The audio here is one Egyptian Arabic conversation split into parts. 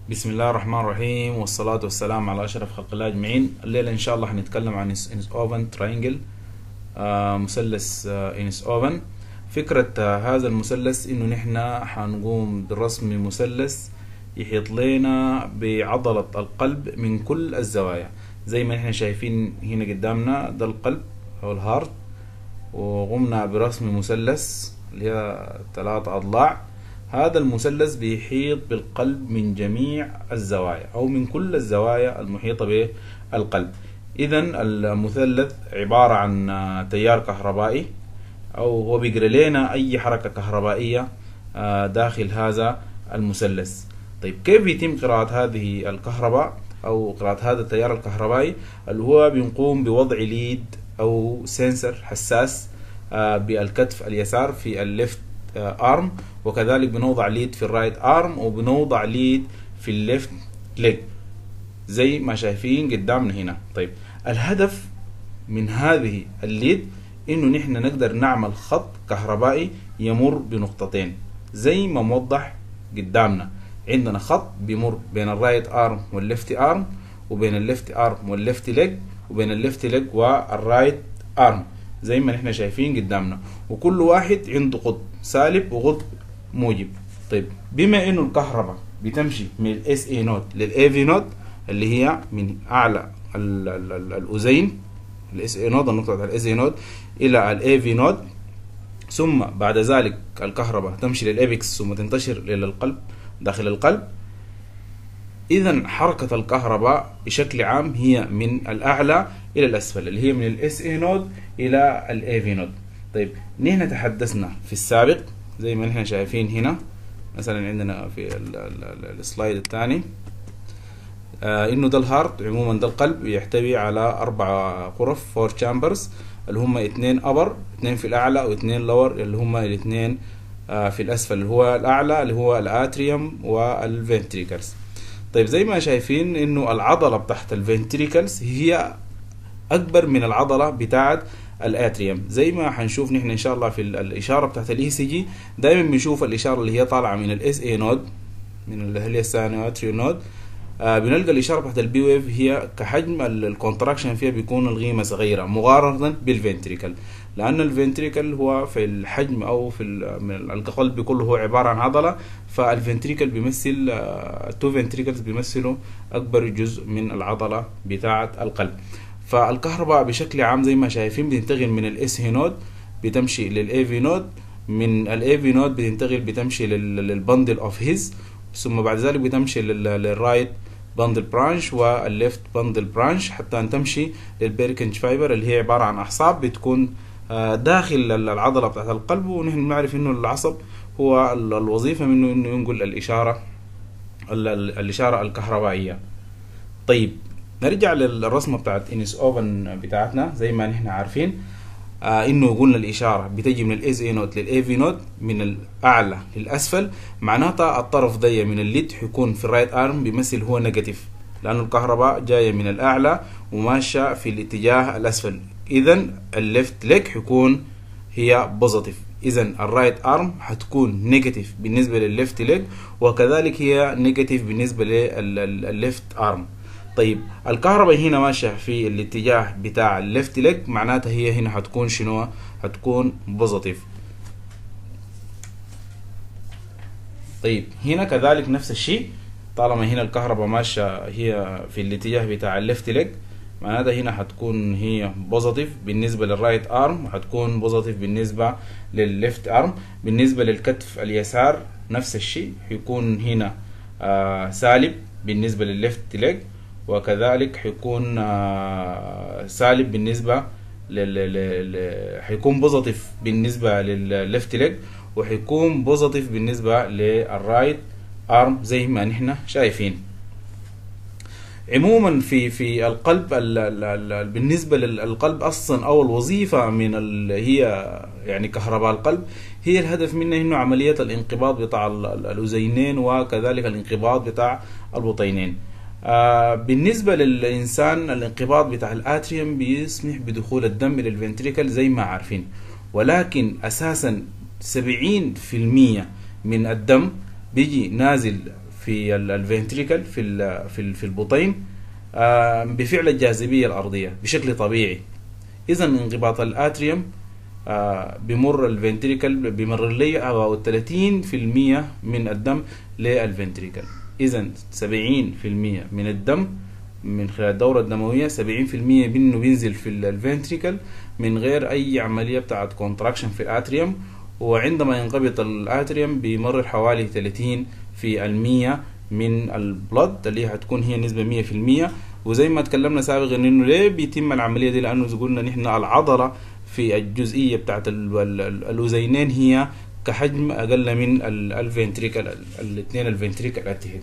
بسم الله الرحمن الرحيم والصلاة والسلام على أشرف خلق الله أجمعين الليلة إن شاء الله هنتكلم عن إنس أوفن تراينجل مثلث آه، إنس أوفن فكرة آه، هذا المثلث إنه نحن حنقوم برسم مثلث يحيط لنا بعضلة القلب من كل الزوايا زي ما نحن شايفين هنا قدامنا ده القلب أو الهارت وقمنا برسم مثلث اللي هي ثلاثة أضلاع هذا المثلث بيحيط بالقلب من جميع الزوايا أو من كل الزوايا المحيطة بالقلب إذا المثلث عبارة عن تيار كهربائي أو هو بيقرأ لنا أي حركة كهربائية آه، داخل هذا المثلث طيب كيف يتم قراءة هذه الكهرباء أو قراءة هذا التيار الكهربائي اللي هو بنقوم بوضع ليد أو سنسر حساس آه، بالكتف اليسار في الليفت ارم وكذلك بنوضع ليد في الرايت ارم وبنوضع ليد في الليفت ليج زي ما شايفين قدامنا هنا طيب الهدف من هذه الليد انه نحن نقدر نعمل خط كهربائي يمر بنقطتين زي ما موضح قدامنا عندنا خط بيمر بين الرايت ارم والليفت ارم وبين الليفت ارم والليفت ليج وبين الليفت ليج والرايت ارم زي ما نحن شايفين قدامنا وكل واحد عنده قطب سالب وقطب موجب طيب بما انه الكهرباء بتمشي من الاس اي نود للاي في نود اللي هي من اعلى ال- ال- ال- الاذين الاس اي نود النقطه بتاع الاس اي نود الى الاي في نود ثم بعد ذلك الكهرباء تمشي للابيكس ثم تنتشر الى القلب داخل القلب اذا حركه الكهرباء بشكل عام هي من الاعلى الى الاسفل اللي هي من الاس اي نود الى الاي في نود طيب نحن تحدثنا في السابق زي ما نحن شايفين هنا مثلا عندنا في ال- ال- ال- السلايد الثاني آه انه ده الهارت عموما ده القلب يحتوي على اربع غرف فور تشامبرز اللي هم اثنين ابر اثنين في الاعلى واثنين لور اللي هم الاثنين آه في الاسفل اللي هو الاعلى اللي هو الاتريوم والفنتريكلز طيب زي ما شايفين انه العضله بتاعت الفنتريكلز هي اكبر من العضله بتاعت الاتريوم زي ما حنشوف نحن ان شاء الله في ال- الاشاره بتاعت الاي سي جي دايما بنشوف الاشاره اللي هي طالعه من الاس اي نود من اللي هي السانواتريو نود آه بنلقى الاشاره بتاعت البي ويف هي كحجم ال- الكونتراكشن فيها بيكون القيمه صغيره مقارنه بالفنتريكل لان الفنتريكل هو في الحجم او في ال- من ال- القلب كله هو عباره عن عضله فالفنتريكل بيمثل آه، التو فنتريكلز بيمثلوا اكبر جزء من العضله بتاعه القلب فالكهرباء بشكل عام زي ما شايفين بتنتقل من الاس هي نود بتمشي للاي في نود من الاي في نود بتنتقل بتمشي لل- للبندل اوف هيز ثم بعد ذلك بتمشي لل- للرايت بندل برانش والليفت بندل برانش حتى ان تمشي للبيركنج فايبر اللي هي عباره عن اعصاب بتكون آه، داخل ال- العضله بتاعت القلب ونحن بنعرف انه العصب هو ال- الوظيفه منه انه ينقل الاشاره ال- ال- الاشاره الكهربائيه طيب نرجع للرسمه بتاعت انس اوفن بتاعتنا زي ما نحن عارفين آه انه قلنا الاشاره بتجي من الاس اي نوت للاي في نوت من الاعلى للاسفل معناتها الطرف ده من الليد حيكون في الرايت ارم بيمثل هو نيجاتيف لانه الكهرباء جايه من الاعلى وماشيه في الاتجاه الاسفل اذا الليفت ليج حيكون هي بوزيتيف اذا الرايت ارم حتكون نيجاتيف بالنسبه للليفت ليج وكذلك هي نيجاتيف بالنسبه للليفت ارم طيب الكهرباء هنا ماشيه في الاتجاه بتاع الليفت ليج معناتها هي هنا حتكون شنو حتكون بوزيتيف طيب هنا كذلك نفس الشيء طالما هنا الكهرباء ماشيه هي في الاتجاه بتاع الليفت ليج معناتها هنا حتكون هي بوزيتيف بالنسبه للرايت ارم وحتكون بوزيتيف بالنسبه للليفت ارم بالنسبه للكتف اليسار نفس الشيء حيكون هنا آه سالب بالنسبه للليفت ليج وكذلك حيكون آه سالب بالنسبه لل لل- ل- حيكون بوزيتيف بالنسبه للليفت ليج وحيكون بوزيتيف بالنسبه للرايت ارم زي ما نحن شايفين عموما في في القلب ال ال ال بالنسبه للقلب اصلا او الوظيفه من ال هي يعني كهرباء القلب هي الهدف منها انه عمليه الانقباض بتاع ال- ال- الاذينين وكذلك الانقباض بتاع البطينين آه بالنسبه للانسان الانقباض بتاع الاتريوم بيسمح بدخول الدم الى الفنتريكل زي ما عارفين ولكن اساسا 70% من الدم بيجي نازل في الفنتريكل في ال في ال في البطين آه، بفعل الجاذبيه الارضيه بشكل طبيعي اذا انضباط الاتريوم آه، بمر الفنتريكل بمر لي او 30% من الدم للفنتريكل اذا 70% من الدم من خلال الدورة الدموية 70% منه بينزل في الفنتريكل من غير أي عملية بتاعت كونتراكشن في الاتريوم وعندما ينقبض الاتريوم بيمر حوالي 30 في المية من البلد اللي هتكون هي نسبة 100% وزي ما تكلمنا سابقا انه ليه بيتم العملية دي لانه قلنا نحن العضلة في الجزئية بتاعت الأذينين هي كحجم أقل من الفنتريكل الاثنين الفنتريكل اتهد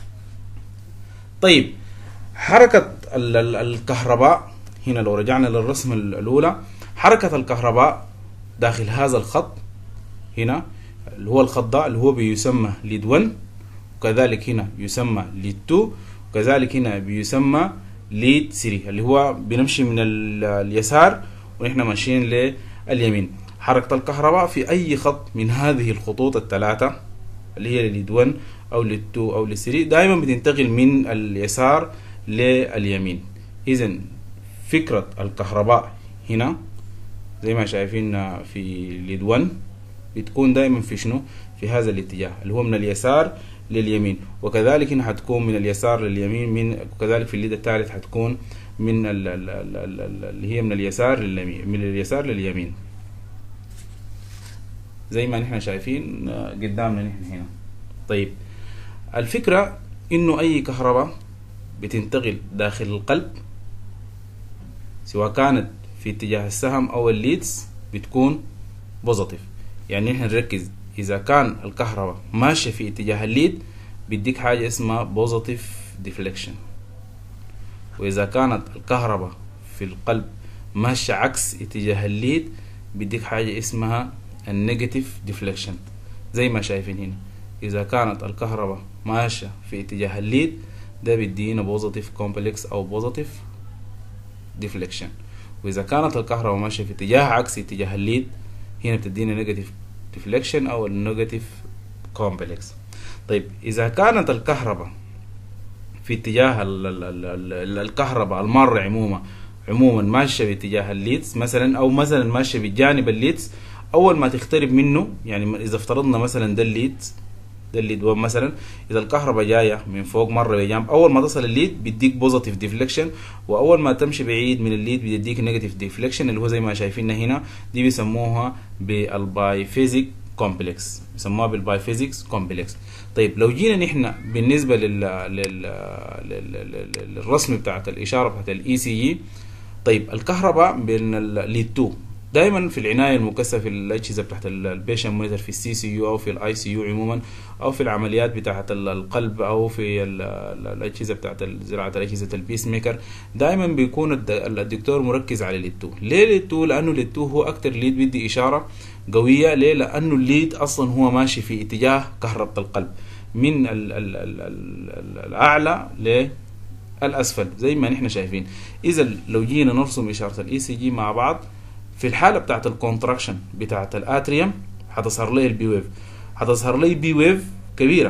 طيب حركة الكهرباء هنا لو رجعنا للرسم الأولى حركة الكهرباء داخل هذا الخط هنا اللي هو الخط ده اللي هو بيسمى ليد 1 وكذلك هنا يسمى ليد 2 وكذلك هنا بيسمى ليد 3 اللي هو بنمشي من اليسار ونحن ماشيين لليمين حركة الكهرباء في أي خط من هذه الخطوط الثلاثة اللي هي ليد 1 أو ليد 2 أو ليد 3 دائما بتنتقل من اليسار لليمين إذا فكرة الكهرباء هنا زي ما شايفين في ليد 1 بتكون دائما في شنو في هذا الاتجاه اللي هو من اليسار لليمين وكذلك هنا حتكون من اليسار لليمين من وكذلك في الليد الثالث حتكون من ال ال ال اللي هي من اليسار لليمين من اليسار لليمين زي ما نحن شايفين قدامنا نحن هنا طيب الفكرة انه اي كهرباء بتنتقل داخل القلب سواء كانت في اتجاه السهم او الليدز بتكون بوزيتيف يعني نحن نركز اذا كان الكهرباء ماشيه في اتجاه الليد بيديك حاجه اسمها بوزيتيف ديفليكشن واذا كانت الكهرباء في القلب ماشيه عكس اتجاه الليد بيديك حاجه اسمها النيجاتيف ديفليكشن زي ما شايفين هنا اذا كانت الكهرباء ماشيه في اتجاه الليد ده بيدينا بوزيتيف كومبلكس او بوزيتيف ديفليكشن واذا كانت الكهرباء ماشيه في اتجاه عكس اتجاه الليد هنا بتدينا نيجاتيف ديفليكشن او النيجاتيف كومبلكس طيب اذا كانت الكهرباء في اتجاه ال ال ال الكهرباء المارة عموما عموما ماشية باتجاه الليدز مثلا او مثلا ماشية بجانب الليدز اول ما تقترب منه يعني اذا افترضنا مثلا ده الليدز ده الليد 1 مثلا اذا الكهرباء جايه من فوق مره بجنب اول ما تصل الليد بيديك بوزيتيف ديفليكشن واول ما تمشي بعيد من الليد بيديك نيجاتيف ديفليكشن اللي هو زي ما شايفينها هنا دي بيسموها بالبايفيزيك كومبلكس بيسموها بالبايفيزيكس كومبلكس طيب لو جينا نحن بالنسبه لل... لل... لل... للرسم بتاعت الاشاره بتاعت الاي سي جي طيب الكهرباء بين الليد 2 دائما في العنايه المكثفه في الاجهزه بتاعت البيشن مونيتور في السي سي يو او في الاي سي يو عموما او في العمليات بتاعت القلب او في الاجهزه بتاعت زراعه الاجهزه البيس ميكر دائما بيكون الدكتور مركز على الليد 2 ليه الليد 2 لانه الليد 2 هو اكثر ليد بيدي اشاره قويه ليه لانه الليد اصلا هو ماشي في اتجاه كهربة القلب من ال ال ال ال الاعلى للاسفل زي ما نحن شايفين اذا لو جينا نرسم اشاره الاي سي جي مع بعض في الحاله بتاعت الكونتراكشن بتاعت الاتريوم هتظهر لي البي ويف هتظهر لي بي ويف كبيره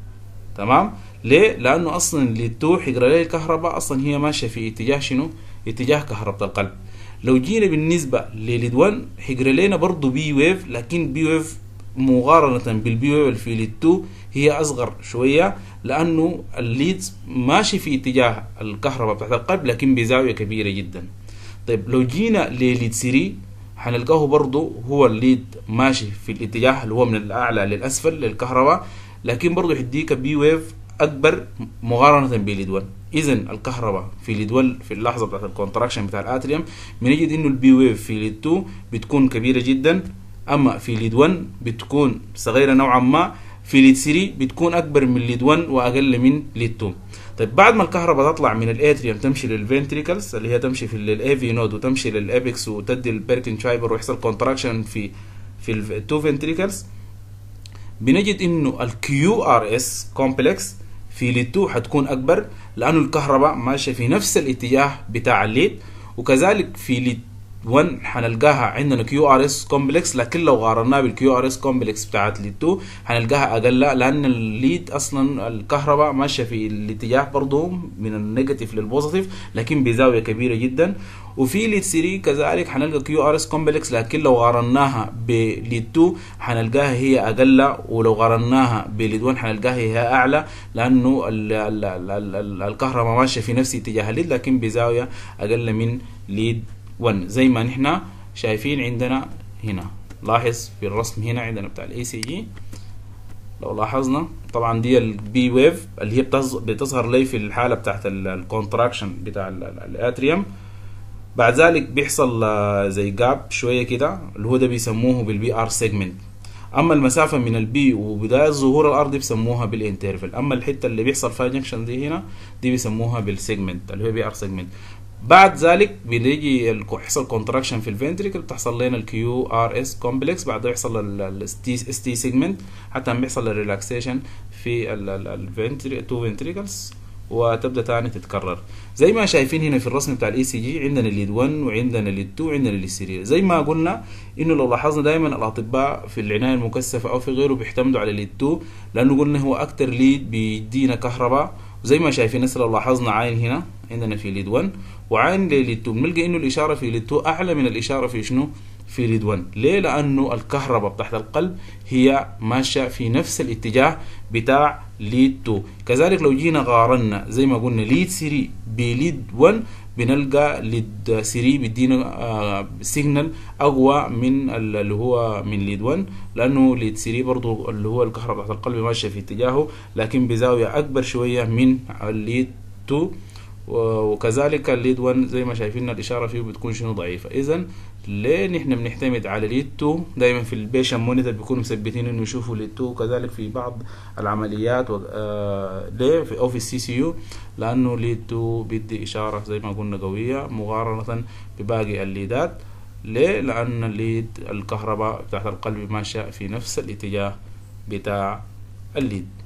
تمام ليه لانه اصلا اللي توح يقرا لي الكهرباء اصلا هي ماشيه في اتجاه شنو اتجاه كهرباء القلب لو جينا بالنسبه لليد 1 حيقرا لنا برضه بي ويف لكن بي ويف مقارنة بالبي ويف اللي في ليد 2 هي اصغر شوية لانه الليدز ماشي في اتجاه الكهرباء بتاعت القلب لكن بزاوية كبيرة جدا طيب لو جينا لليد 3 هنلقاه برضه هو الليد ماشي في الاتجاه اللي هو من الاعلى للاسفل للكهرباء لكن برضه يديك بي ويف اكبر مقارنه بليد 1 اذا الكهرباء في ليد 1 في اللحظه بتاعت الكونتراكشن بتاع الاتريوم بنجد انه البي ويف في ليد 2 بتكون كبيره جدا اما في ليد 1 بتكون صغيره نوعا ما في ليد 3 بتكون اكبر من ليد 1 واقل من ليد 2 طيب بعد ما الكهرباء تطلع من الاتريوم تمشي للفنتريكلز اللي هي تمشي في الاي في نود وتمشي للابيكس وتدي البيركن شايبر ويحصل كونتراكشن في في التو فنتريكلز بنجد انه الكيو ار اس كومبلكس في ليد 2 حتكون اكبر لانه الكهرباء ماشيه في نفس الاتجاه بتاع الليد وكذلك في ليد 1 حنلقاها عندنا كيو ار اس كومبلكس لكن لو قارناها بالكيو ار اس كومبلكس بتاعت ليد 2 حنلقاها اقل لان الليد اصلا الكهرباء ماشيه في الاتجاه برضه من النيجاتيف للبوزيتيف لكن بزاويه كبيره جدا وفي ليد 3 كذلك حنلقى كيو ار اس كومبلكس لكن لو قارناها بليد 2 حنلقاها هي اقل ولو قارناها بليد 1 حنلقاها هي اعلى لانه ال ال ال ال ال الكهرباء ماشيه في نفس اتجاه الليد لكن بزاويه اقل من ليد 1 زي ما نحن شايفين عندنا هنا لاحظ في الرسم هنا عندنا بتاع الاي سي جي لو لاحظنا طبعا دي البي ويف اللي هي بتظهر لي في الحاله بتاعت الكونتراكشن بتاع الاتريوم بعد ذلك بيحصل زي جاب شويه كده اللي هو ده بيسموه بالبي ار سيجمنت اما المسافه من البي وبدايه ظهور الارض بيسموها بالانترفل اما الحته اللي بيحصل فيها جنكشن دي هنا دي بيسموها بالسيجمنت اللي هو بي ار سيجمنت بعد ذلك بيجي يحصل كونتراكشن في الفنتريكل بتحصل لنا الكيو ار اس كومبلكس بعد يحصل التي اس تي سيجمنت حتى بيحصل الريلاكسيشن في التو فنتريكلز وتبدا تاني تتكرر زي ما شايفين هنا في الرسم بتاع الاي سي جي عندنا ليد 1 وعندنا ليد 2 وعندنا ليد 3 زي ما قلنا انه لو لاحظنا دائما الاطباء في العنايه المكثفه او في غيره بيعتمدوا على ليد 2 لانه قلنا هو اكتر ليد بيدينا كهرباء وزي ما شايفين هسه لو لاحظنا عين هنا عندنا في ليد 1 وعين ليد 2 بنلقى انه الاشاره في ليد 2 اعلى من الاشاره في شنو؟ في ليد 1 ليه؟ لانه الكهرباء بتاعت القلب هي ماشيه في نفس الاتجاه بتاع ليد 2 كذلك لو جينا قارنا زي ما قلنا ليد 3 بليد 1 بنلقى ليد 3 بيدينا آه سيجنال اقوى من اللي هو من ليد 1 لانه ليد 3 برضو اللي هو الكهرباء بتاعت القلب ماشيه في اتجاهه لكن بزاويه اكبر شويه من الليد 2 وكذلك الليد 1 زي ما شايفين الاشاره فيه بتكون شنو ضعيفه اذا ليه نحن بنعتمد على ليد 2 دايما في البيشن مونيتور بيكونوا مثبتين انه يشوفوا ليد 2 وكذلك في بعض العمليات و... آه ليه في او في السي سي يو لانه ليد 2 بيدي اشاره زي ما قلنا قويه مقارنه بباقي الليدات ليه لان الليد الكهرباء بتاعت القلب ماشيه في نفس الاتجاه بتاع الليد